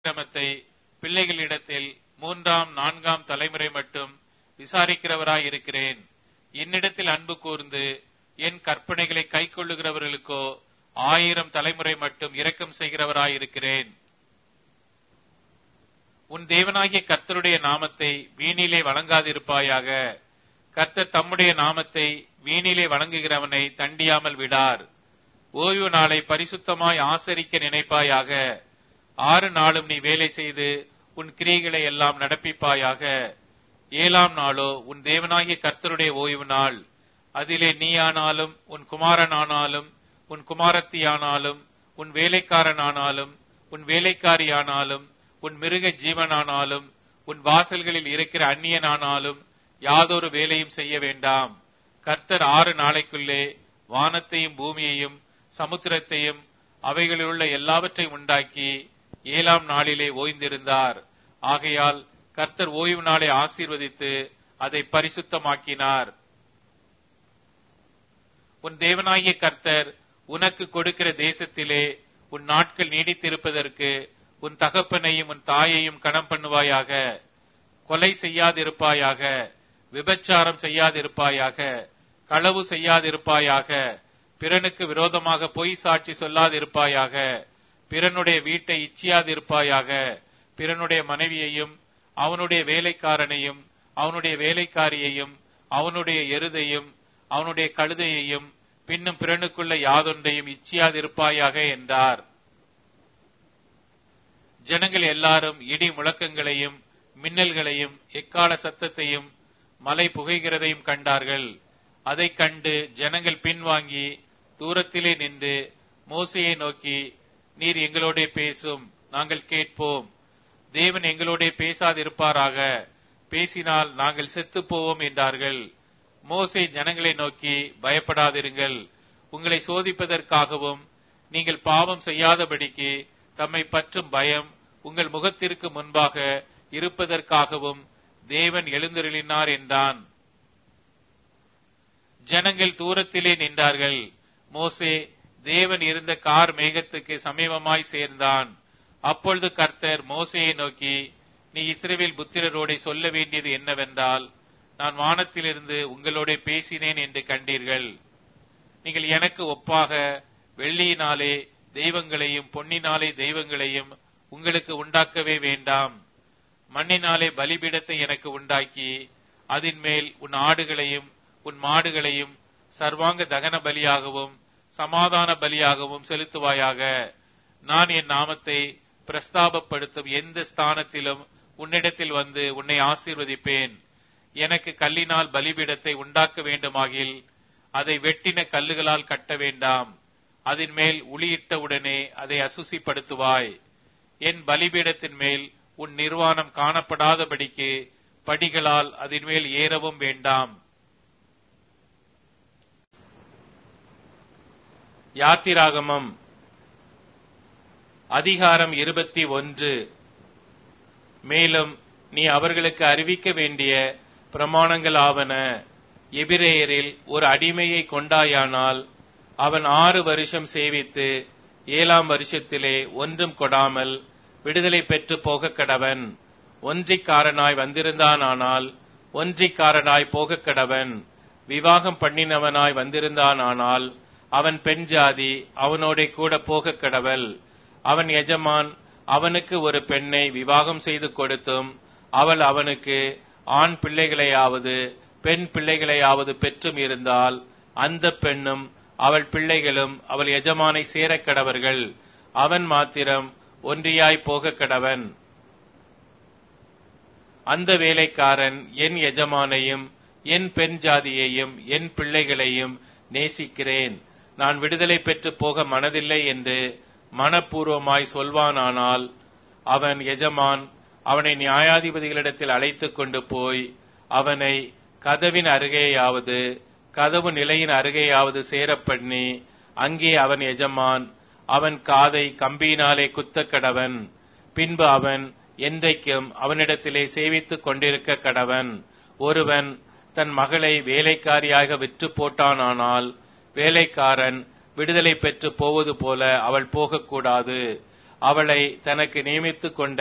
கிரமத்தை பிள்ளைகளிடத்தில் மூன்றாம் நான்காம் தலைமுறை மட்டும் விசாரிக்கிறவராய் இருக்கிறேன் என்னிடத்தில் அன்பு கூர்ந்து என் கற்பனைகளை கைக்கொள்ளுகிறவர்களுக்கோ ஆயிரம் தலைமுறை மட்டும் இரக்கம் செய்கிறவராய் இருக்கிறேன் உன் தேவனாகிய கர்த்தருடைய நாமத்தை வீணிலே வணங்காதிருப்பாயாக கர்த்தர் தம்முடைய நாமத்தை வீணிலே வணங்குகிறவனை தண்டியாமல் விடார் ஓய்வு நாளை பரிசுத்தமாய் ஆசரிக்க நினைப்பாயாக ஆறு நாளும் நீ வேலை செய்து உன் கிரியைகளை எல்லாம் நடப்பிப்பாயாக ஏழாம் நாளோ உன் தேவனாகிய கர்த்தருடைய ஓய்வு நாள் அதிலே நீயானாலும் உன் குமாரனானாலும் உன் குமாரத்தியானாலும் உன் வேலைக்காரனானாலும் உன் வேலைக்காரியானாலும் உன் மிருக ஜீவனானாலும் உன் வாசல்களில் இருக்கிற அந்நியனானாலும் யாதொரு வேலையும் செய்ய வேண்டாம் கர்த்தர் ஆறு நாளைக்குள்ளே வானத்தையும் பூமியையும் சமுத்திரத்தையும் அவைகளிலுள்ள எல்லாவற்றையும் உண்டாக்கி ஏழாம் நாளிலே ஓய்ந்திருந்தார் ஆகையால் கர்த்தர் ஓய்வு நாளை ஆசீர்வதித்து அதை பரிசுத்தமாக்கினார் உன் தேவனாகிய கர்த்தர் உனக்கு கொடுக்கிற தேசத்திலே உன் நாட்கள் நீடித்திருப்பதற்கு உன் தகப்பனையும் உன் தாயையும் கணம் பண்ணுவாயாக கொலை செய்யாதிருப்பாயாக விபச்சாரம் செய்யாதிருப்பாயாக களவு செய்யாதிருப்பாயாக பிறனுக்கு விரோதமாக பொய் சாட்சி சொல்லாதிருப்பாயாக பிறனுடைய வீட்டை இச்சியாதிருப்பாயாக பிறனுடைய மனைவியையும் அவனுடைய வேலைக்காரனையும் அவனுடைய வேலைக்காரியையும் அவனுடைய எருதையும் அவனுடைய கழுதையையும் பின்னும் பிறனுக்குள்ள யாதொன்றையும் இச்சியாதிருப்பாயாக என்றார் ஜனங்கள் எல்லாரும் இடி முழக்கங்களையும் மின்னல்களையும் எக்கால சத்தத்தையும் மலை புகைகிறதையும் கண்டார்கள் அதை கண்டு ஜனங்கள் பின்வாங்கி தூரத்திலே நின்று மோசையை நோக்கி நீர் எங்களோட பேசும் நாங்கள் கேட்போம் தேவன் எங்களோட பேசாதிருப்பாராக பேசினால் நாங்கள் செத்து போவோம் என்றார்கள் மோசே ஜனங்களை நோக்கி பயப்படாதிருங்கள் உங்களை சோதிப்பதற்காகவும் நீங்கள் பாவம் செய்யாதபடிக்கு தம்மை பற்றும் பயம் உங்கள் முகத்திற்கு முன்பாக இருப்பதற்காகவும் தேவன் எழுந்தருளினார் என்றான் ஜனங்கள் தூரத்திலே நின்றார்கள் மோசே தேவன் இருந்த கார் மேகத்துக்கு சமீபமாய் சேர்ந்தான் அப்பொழுது கர்த்தர் மோசையை நோக்கி நீ இஸ்ரேவேல் புத்திரரோட சொல்ல வேண்டியது என்னவென்றால் நான் வானத்திலிருந்து உங்களோட பேசினேன் என்று கண்டீர்கள் நீங்கள் எனக்கு ஒப்பாக வெள்ளியினாலே தெய்வங்களையும் பொன்னினாலே தெய்வங்களையும் உங்களுக்கு உண்டாக்கவே வேண்டாம் மண்ணினாலே பலிபீடத்தை எனக்கு உண்டாக்கி அதன் மேல் உன் ஆடுகளையும் உன் மாடுகளையும் சர்வாங்க தகன பலியாகவும் சமாதான பலியாகவும் செலுத்துவாயாக நான் என் நாமத்தை பிரஸ்தாபப்படுத்தும் எந்த ஸ்தானத்திலும் உன்னிடத்தில் வந்து உன்னை ஆசீர்வதிப்பேன் எனக்கு கல்லினால் பலிபீடத்தை உண்டாக்க வேண்டுமாகில் அதை வெட்டின கல்லுகளால் கட்ட வேண்டாம் அதன் மேல் உளியிட்ட உடனே அதை அசுசிப்படுத்துவாய் என் பலிபீடத்தின் மேல் உன் நிர்வாணம் காணப்படாதபடிக்கு படிகளால் அதன் மேல் ஏறவும் வேண்டாம் யாத்திராகமம் அதிகாரம் இருபத்தி ஒன்று மேலும் நீ அவர்களுக்கு அறிவிக்க வேண்டிய பிரமாணங்கள் ஆவன எபிரேயரில் ஒரு அடிமையை கொண்டாயானால் அவன் ஆறு வருஷம் சேவித்து ஏழாம் வருஷத்திலே ஒன்றும் கொடாமல் விடுதலை பெற்று போக கடவன் ஒன்றிக்காரனாய் வந்திருந்தானானால் ஒன்றிக்காரனாய் போக கடவன் விவாகம் பண்ணினவனாய் வந்திருந்தானானால் அவன் பெண் ஜாதி அவனோட கூட போக கடவல் அவன் எஜமான் அவனுக்கு ஒரு பெண்ணை விவாகம் செய்து கொடுத்தும் அவள் அவனுக்கு ஆண் பிள்ளைகளையாவது பெண் பிள்ளைகளையாவது பெற்றும் இருந்தால் அந்த பெண்ணும் அவள் பிள்ளைகளும் அவள் எஜமானை சேரக் கடவர்கள் அவன் மாத்திரம் ஒன்றியாய் போக கடவன் அந்த வேலைக்காரன் என் எஜமானையும் என் பெண் ஜாதியையும் என் பிள்ளைகளையும் நேசிக்கிறேன் நான் விடுதலை பெற்று போக மனதில்லை என்று மனப்பூர்வமாய் சொல்வானானால் அவன் எஜமான் அவனை நியாயாதிபதிகளிடத்தில் அழைத்துக் கொண்டு போய் அவனை கதவின் அருகேயாவது கதவு நிலையின் அருகேயாவது சேரப் பண்ணி அங்கே அவன் எஜமான் அவன் காதை கம்பியினாலே குத்த கடவன் பின்பு அவன் என்றைக்கும் அவனிடத்திலே சேவித்துக் கொண்டிருக்க கடவன் ஒருவன் தன் மகளை வேலைக்காரியாக விற்று போட்டானானால் வேலைக்காரன் விடுதலை பெற்று போவது போல அவள் போகக்கூடாது அவளை தனக்கு நியமித்துக் கொண்ட